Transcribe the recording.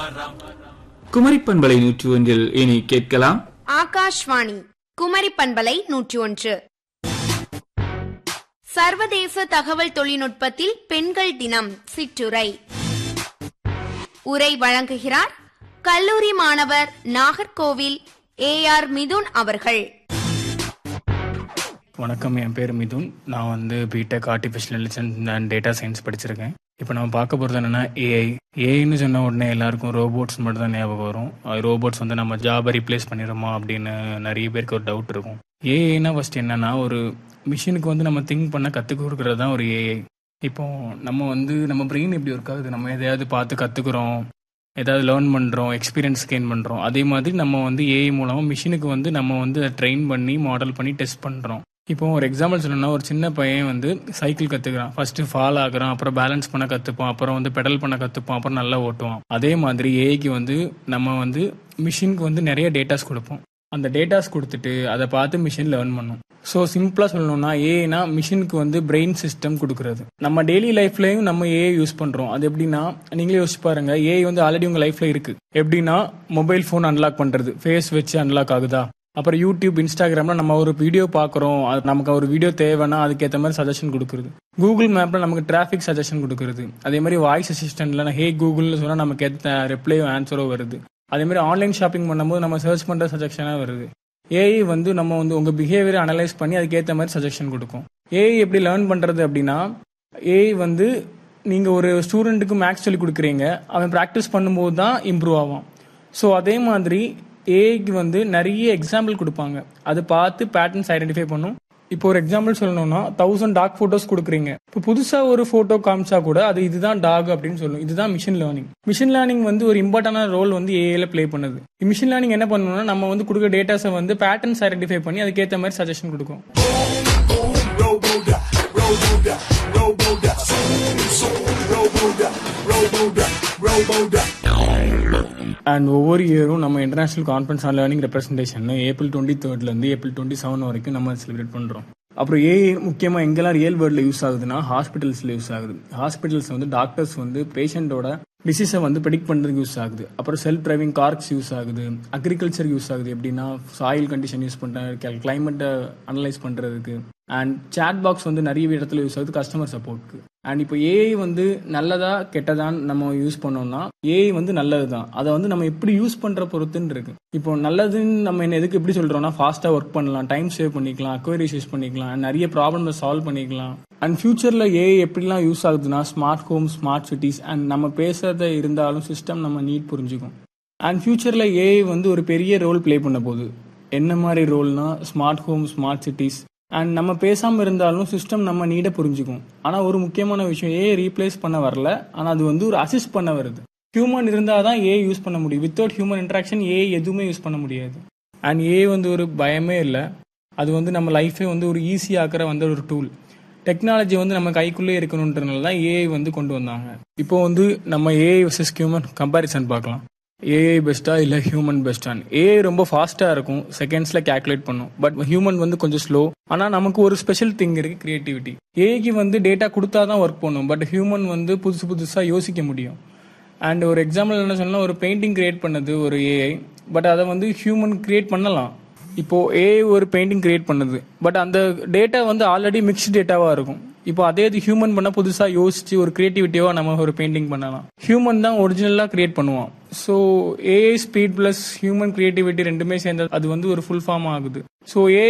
குமரி பண்பலை நூற்றி ஒன்றில் இனி கேட்கலாம் ஆகாஷ்வாணி குமரி பண்பலை நூற்றி ஒன்று சர்வதேச தகவல் தொழில்நுட்பத்தில் பெண்கள் தினம் சிற்றுரை உரை வழங்குகிறார் கல்லூரி மாணவர் நாகர்கோவில் ஏ ஆர் மிதுன் அவர்கள் வணக்கம் என் பேர் மிதுன் நான் வந்து B Tech artificial intelligence and data science படிச்சிருக்கேன் இப்போ நம்ம பார்க்க போகிறது என்னென்னா ஏஐ ஏஐன்னு சொன்ன உடனே எல்லாருக்கும் ரோபோட்ஸ் மட்டும் தான் ஞாபகம் வரும் ரோபோட்ஸ் வந்து நம்ம ஜாபை ரீப்ளேஸ் பண்ணிடுமா அப்படின்னு நிறைய பேருக்கு ஒரு டவுட் இருக்கும் ஏஐனா ஃபர்ஸ்ட் என்னன்னா ஒரு மிஷினுக்கு வந்து நம்ம திங்க் பண்ண கற்றுக் கொடுக்குறது தான் ஒரு ஏஐ இப்போ நம்ம வந்து நம்ம பிரெயின் எப்படி ஒர்க் ஆகுது நம்ம எதையாவது பார்த்து கற்றுக்குறோம் ஏதாவது லேர்ன் பண்ணுறோம் எக்ஸ்பீரியன்ஸ் கெயின் பண்ணுறோம் அதே மாதிரி நம்ம வந்து ஏஐ மூலமாக மிஷினுக்கு வந்து நம்ம வந்து அதை ட்ரெயின் பண்ணி மாடல் பண்ணி டெஸ்ட் பண்ணுறோம் இப்போ ஒரு எக்ஸாம்பிள் சொல்லணும்னா ஒரு சின்ன பையன் வந்து சைக்கிள் கற்றுக்கிறான் ஃபர்ஸ்ட் ஃபால் ஆகுறான் அப்புறம் பேலன்ஸ் பண்ண கற்றுப்பான் அப்புறம் வந்து பெடல் பண்ண கற்றுப்பான் அப்புறம் நல்லா ஓட்டுவான் அதே மாதிரி ஏஐக்கு வந்து நம்ம வந்து மிஷினுக்கு வந்து நிறைய டேட்டாஸ் கொடுப்போம் அந்த டேட்டாஸ் கொடுத்துட்டு அதை பார்த்து மிஷின் லேர்ன் பண்ணும் ஸோ சிம்பிளாக சொல்லணும்னா ஏஐனா மிஷினுக்கு வந்து பிரெயின் சிஸ்டம் கொடுக்குறது நம்ம டெய்லி லைஃப்லயும் நம்ம ஏஐ யூஸ் பண்ணுறோம் அது எப்படின்னா நீங்களே யோசிச்சு பாருங்க ஏஐ வந்து ஆல்ரெடி உங்கள் லைஃப்ல இருக்கு எப்படின்னா மொபைல் ஃபோன் அன்லாக் பண்ணுறது ஃபேஸ் வச்சு அன்லாக் ஆகுதா அப்புறம் யூடியூப் இன்ஸ்டாகிராம்ல நம்ம ஒரு வீடியோ பார்க்குறோம் அது நமக்கு ஒரு வீடியோ தேவைன்னா அதுக்கேற்ற மாதிரி சஜஷன் கொடுக்குறது கூகுள் மேப்ல நமக்கு டிராஃபிக் சஜஷன் கொடுக்குறது அதே மாதிரி வாய்ஸ் அசிஸ்டன்ட்ல ஹே கூகுள்னு சொன்னால் நமக்கு ஏற்ற ரிப்ளையோ ஆன்சரோ வருது அதே மாதிரி ஆன்லைன் ஷாப்பிங் பண்ணும்போது நம்ம சர்ச் பண்ணுற சஜஷனாக வருது ஏஐ வந்து நம்ம வந்து உங்கள் பிஹேவியரை அனலைஸ் பண்ணி அதுக்கேற்ற மாதிரி சஜஷன் கொடுக்கும் ஏஐ எப்படி லேர்ன் பண்ணுறது அப்படின்னா ஏஐ வந்து நீங்கள் ஒரு ஸ்டூடெண்ட்டுக்கு மேக்ஸ் சொல்லி கொடுக்குறீங்க அவன் ப்ராக்டிஸ் பண்ணும்போது தான் இம்ப்ரூவ் ஆவான் ஸோ அதே மாதிரி ஏஐக்கு வந்து நிறைய எக்ஸாம்பிள் கொடுப்பாங்க அதை பார்த்து பேட்டர்ன்ஸ் ஐடென்டிஃபை பண்ணும் இப்போ ஒரு எக்ஸாம்பிள் சொல்லணும்னா தௌசண்ட் டாக் ஃபோட்டோஸ் கொடுக்குறீங்க இப்போ புதுசாக ஒரு ஃபோட்டோ காமிச்சா கூட அது இதுதான் டாக் அப்படின்னு சொல்லும் இதுதான் மிஷின் லேர்னிங் மிஷின் லேர்னிங் வந்து ஒரு இம்பார்ட்டன்டான ரோல் வந்து ஏஐல ப்ளே பண்ணுது மிஷின் லேர்னிங் என்ன பண்ணணும்னா நம்ம வந்து கொடுக்குற டேட்டாஸை வந்து பேட்டர்ன்ஸ் ஐடென்டிஃபை பண்ணி அதுக்கேற்ற மாதிரி சஜஷன் கொடுக்கும் அண்ட் ஒவ்வொரு இயரும் நம்ம international conference on learning representation April twenty தேர்ட்லேருந்து ஏப்ரல் டுவெண்ட்டி செவன் வரைக்கும் நம்ம செலிப்ரேட் பண்ணுறோம் அப்புறம் ஏஐ முக்கியமாக எங்கெல்லாம் ரியல் வேர்ல்டில் யூஸ் ஆகுதுன்னா ஹாஸ்பிட்டல்ஸில் யூஸ் ஆகுது ஹாஸ்பிட்டல்ஸ் வந்து டாக்டர்ஸ் வந்து பேஷண்ட்டோட டிசீஸை வந்து ப்ரெடிக்ட் பண்ணுறதுக்கு யூஸ் ஆகுது அப்புறம் செல்ஃப் டிரைவிங் கார்ஸ் யூஸ் ஆகுது அக்ரிகல்ச்சர் யூஸ் ஆகுது எப்படின்னா சாயில் கண்டிஷன் யூஸ் பண்ணுற கிளைமேட்டை அனலைஸ் பண்ணுறதுக்கு அண்ட் சேட் பாக்ஸ் வந்து நிறைய இடத்துல யூஸ் ஆகுது கஸ்டமர் சப்போர்ட்க்கு அண்ட் இப்போ ஏஐ வந்து நல்லதா கெட்டதான்னு நம்ம யூஸ் பண்ணோம்னா ஏஐ வந்து நல்லது தான் அதை வந்து நம்ம எப்படி யூஸ் பண்ற பொறுத்துன்னு இருக்கு இப்போ நல்லதுன்னு நம்ம என்ன எதுக்கு எப்படி சொல்றோம்னா ஃபாஸ்டா ஒர்க் பண்ணலாம் டைம் சேவ் பண்ணிக்கலாம் அக்வரிஸ் யூஸ் பண்ணிக்கலாம் and நிறைய ப்ராப்ளம் சால்வ் பண்ணிக்கலாம் அண்ட் ஃபியூச்சர்ல ஏஐ எப்படிலாம் யூஸ் ஆகுதுன்னா smart home smart cities and நம்ம பேசுறத இருந்தாலும் சிஸ்டம் நம்ம நீட் புரிஞ்சுக்கும் அண்ட் ஃபியூச்சர்ல ஏஐ வந்து ஒரு பெரிய ரோல் ப்ளே பண்ண போகுது என்ன மாதிரி ரோல்னா smart home smart cities and நம்ம பேசாம இருந்தாலும் சிஸ்டம் நம்ம நீட புரிஞ்சுக்கும் ஆனா ஒரு முக்கியமான விஷயம் ஏ ரீப்ளேஸ் பண்ண வரல ஆனா அது வந்து ஒரு அசிஸ்ட் பண்ண வருது ஹியூமன் இருந்தால் தான் ஏ யூஸ் பண்ண முடியும் வித்தவுட் ஹியூமன் இன்ட்ராக்ஷன் ஏ எதுவுமே யூஸ் பண்ண முடியாது அண்ட் ஏ வந்து ஒரு பயமே இல்லை அது வந்து நம்ம லைஃபே வந்து ஒரு ஈஸி ஆக்கிற வந்த ஒரு டூல் டெக்னாலஜி வந்து நம்ம கைக்குள்ளே இருக்கணுன்றதுனால தான் ஏஐ வந்து கொண்டு வந்தாங்க இப்போ வந்து நம்ம ஏஐ வர்சஸ் ஹியூமன் கம்பாரிசன் பார்க்கலாம் ஏஐ பெஸ்ட்டா இல்லை ஹியூமன் பெஸ்டான்னு ஏஐ ரொம்ப ஃபாஸ்ட்டாக இருக்கும் செகண்ட்ஸில் கேல்குலேட் பண்ணும் பட் ஹியூமன் வந்து கொஞ்சம் ஸ்லோ ஆனால் நமக்கு ஒரு ஸ்பெஷல் திங் இருக்கு கிரியேட்டிவிட்டி ஏஐக்கு வந்து டேட்டா கொடுத்தா தான் ஒர்க் பண்ணும் பட் ஹியூமன் வந்து புதுசு புதுசாக யோசிக்க முடியும் அண்ட் ஒரு எக்ஸாம்பிள் என்ன சொல்லலாம் ஒரு பெயிண்டிங் கிரியேட் பண்ணது ஒரு ஏஐ பட் அதை வந்து ஹியூமன் கிரியேட் பண்ணலாம் இப்போ ஏஐ ஒரு பெயிண்டிங் கிரியேட் பண்ணுது பட் அந்த டேட்டா வந்து ஆல்ரெடி மிக்ஸ்ட் டேட்டாவாக இருக்கும் இப்போ அதே இது ஹியூமன் பண்ண புதுசாக யோசிச்சு ஒரு கிரியேட்டிவிட்டியாக நம்ம ஒரு பெயிண்டிங் பண்ணலாம் ஹியூமன் தான் ஒரிஜினலாக கிரியேட் பண்ணுவான் so AI speed plus human creativity ரெண்டுமே சேர்ந்தது அது வந்து ஒரு ஃபுல் ஃபார்ம் ஆகுது ஸோ ஏ